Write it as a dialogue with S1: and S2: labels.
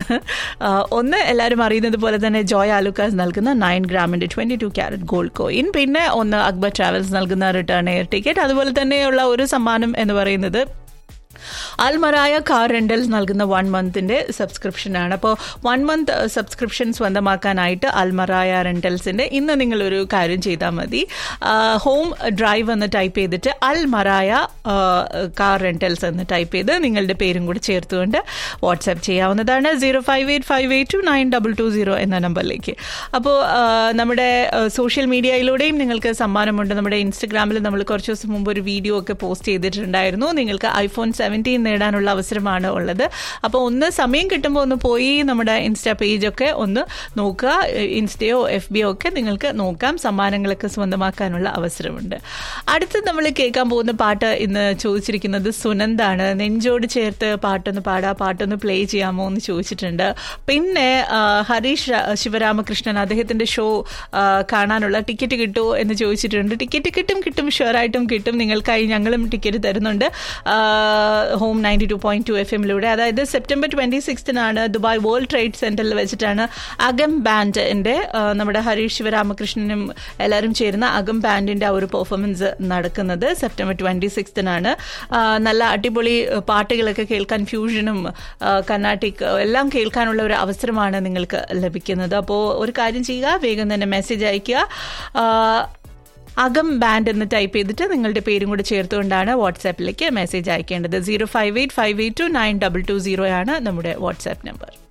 S1: ആ, ഒന്ന് എല്ലാവരും അറിയുന്നത് പോലെ തന്നെ ജോയ് ആലുക്കാസ് നൽകുന്ന നയൻ ഗ്രാമിന്റെ twenty two carat gold coin പിന്നെ ഒന്ന് അക്ബർ ട്രാവൽസ് നൽകുന്ന റിട്ടേൺ എയർ ടിക്കറ്റ് അതുപോലെ തന്നെയുള്ള ഒരു സമ്മാനം എന്ന് പറയുന്നത് അൽമറായ കാർ റെന്റൽസ് നൽകുന്ന വൺ മന്തിന്റെ സബ്സ്ക്രിപ്ഷനാണ് അപ്പോൾ വൺ മന്ത് സബ്സ്ക്രിപ്ഷൻ സ്വന്തമാക്കാനായിട്ട് അൽമറായ റെന്റൽസിന്റെ ഇന്ന് നിങ്ങളൊരു കാര്യം ചെയ്താൽ മതി ഹോം ഡ്രൈവ് എന്ന് ടൈപ്പ് ചെയ്തിട്ട് അൽമറായ കാർ റെന്റൽസ് എന്ന് ടൈപ്പ് ചെയ്ത് നിങ്ങളുടെ പേരും കൂടി ചേർത്തുകൊണ്ട് വാട്സാപ്പ് ചെയ്യാവുന്നതാണ് zero five eight five eight two nine double two zero എന്ന നമ്പറിലേക്ക് അപ്പോൾ നമ്മുടെ സോഷ്യൽ മീഡിയയിലൂടെയും നിങ്ങൾക്ക് സമ്മാനമുണ്ട് നമ്മുടെ ഇൻസ്റ്റഗ്രാമിൽ നമ്മൾ കുറച്ച് ദിവസം മുമ്പ് ഒരു വീഡിയോ ഒക്കെ പോസ്റ്റ് ചെയ്തിട്ടുണ്ടായിരുന്നു നിങ്ങൾക്ക് ഐഫോൺ സെവൻറ്റീൻ നേടാനുള്ള അവസരമാണ് ഉള്ളത് അപ്പോൾ ഒന്ന് സമയം കിട്ടുമ്പോൾ ഒന്ന് പോയി നമ്മുടെ ഇൻസ്റ്റാ പേജൊക്കെ ഒന്ന് നോക്കുക ഇൻസ്റ്റയോ എഫ് ബിയോ ഒക്കെ നിങ്ങൾക്ക് നോക്കാം സമ്മാനങ്ങളൊക്കെ സ്വന്തമാക്കാനുള്ള അവസരമുണ്ട് അടുത്ത് നമ്മൾ കേൾക്കാൻ പോകുന്ന പാട്ട് ഇന്ന് ചോദിച്ചിരിക്കുന്നത് സുനന്ദാണ് നെഞ്ചോട് ചേർത്ത് പാട്ടൊന്ന് പാടാ പാട്ടൊന്ന് പ്ലേ ചെയ്യാമോ എന്ന് ചോദിച്ചിട്ടുണ്ട് പിന്നെ ആ, ഹരീഷ് ര- ശിവരാമകൃഷ്ണൻ അദ്ദേഹത്തിന്റെ ഷോ ആ, കാണാനുള്ള ടിക്കറ്റ് കിട്ടുമോ എന്ന് ചോദിച്ചിട്ടുണ്ട് ടിക്കറ്റ് കിട്ടും കിട്ടും ഷുവറായിട്ടും കിട്ടും നിങ്ങൾക്കായി ഞങ്ങളും ടിക്കറ്റ് തരുന്നുണ്ട് home ninety two point two F എമ്മിലൂടെ അതായത് സെപ്റ്റംബർ ട്വന്റി സിക്സ്തിനാണ് ദുബായ് വേൾഡ് ട്രേഡ് സെന്ററിൽ വെച്ചിട്ടാണ് അകം ബാൻഡിന്റെ ആ, നമ്മുടെ ഹരീഷ് ശിവരാമകൃഷ്ണനും എല്ലാവരും ചേരുന്ന അകം ബാൻഡിന്റെ ആ ഒരു പെർഫോമൻസ് നടക്കുന്നത് സെപ്റ്റംബർ ട്വന്റി സിക്സ്തിനാണ് നല്ല അടിപൊളി ആ, പാട്ടുകളൊക്കെ കേൾക്കാൻ ഫ്യൂഷനും ആ, കർണാട്ടിക് എല്ലാം കേൾക്കാനുള്ള ഒരു അവസരമാണ് നിങ്ങൾക്ക് ലഭിക്കുന്നത് അപ്പോൾ ഒരു കാര്യം ചെയ്യുക വേഗം തന്നെ മെസ്സേജ് അയയ്ക്കുക ആ, അകം ബാൻഡ് എന്ന് ടൈപ്പ് ചെയ്തിട്ട് നിങ്ങളുടെ പേരും കൂടെ ചേർത്തുകൊണ്ടാണ് വാട്സാപ്പിലേക്ക് മെസ്സേജ് അയക്കേണ്ടത് zero five eight five eight two nine double two zero ആണ് നമ്മുടെ വാട്സാപ്പ് നമ്പർ